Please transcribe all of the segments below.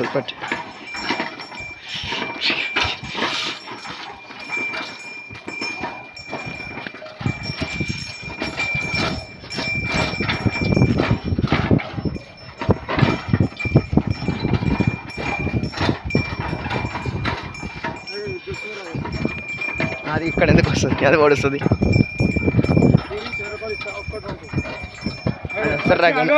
వస్తుంది పట్టి అది ఇక్కడ ఎందుకు వస్తుంది అది పడుస్తుంది సరే రా గమ్ము.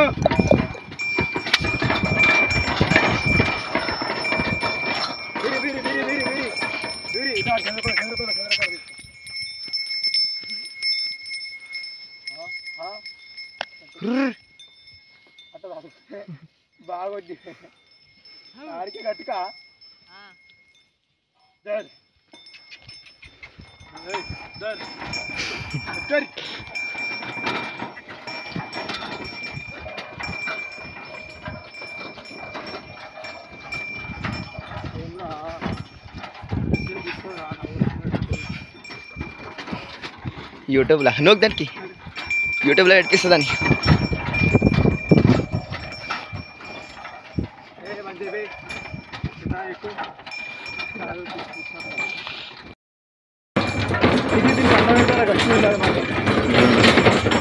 బాగొద్ది ఆడికి గట్టుకా దర్ దర్ దర్ యూట్యూబ్లో నోక్ దానికి యూట్యూబ్లో పెట్టిస్తుందని ఏ మంచి బే నా ఎక్కువ ఇది దీని ఫండమెంటల్ గట్టి ఉండాలి మాకు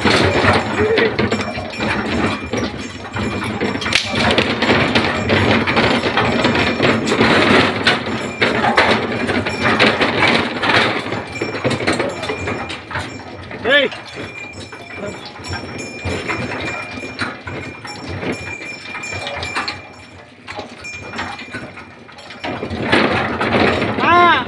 Hey! Ah!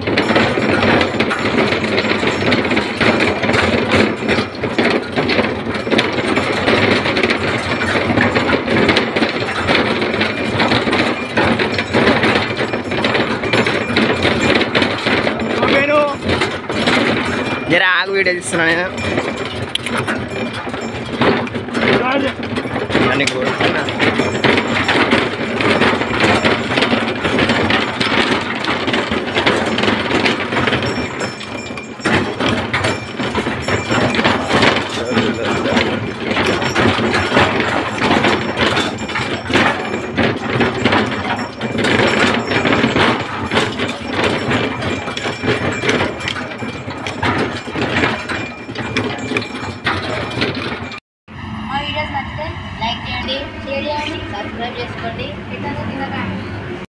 జర ఆగు వీడియో తీస్తున్నా నేను అన్ని కూడా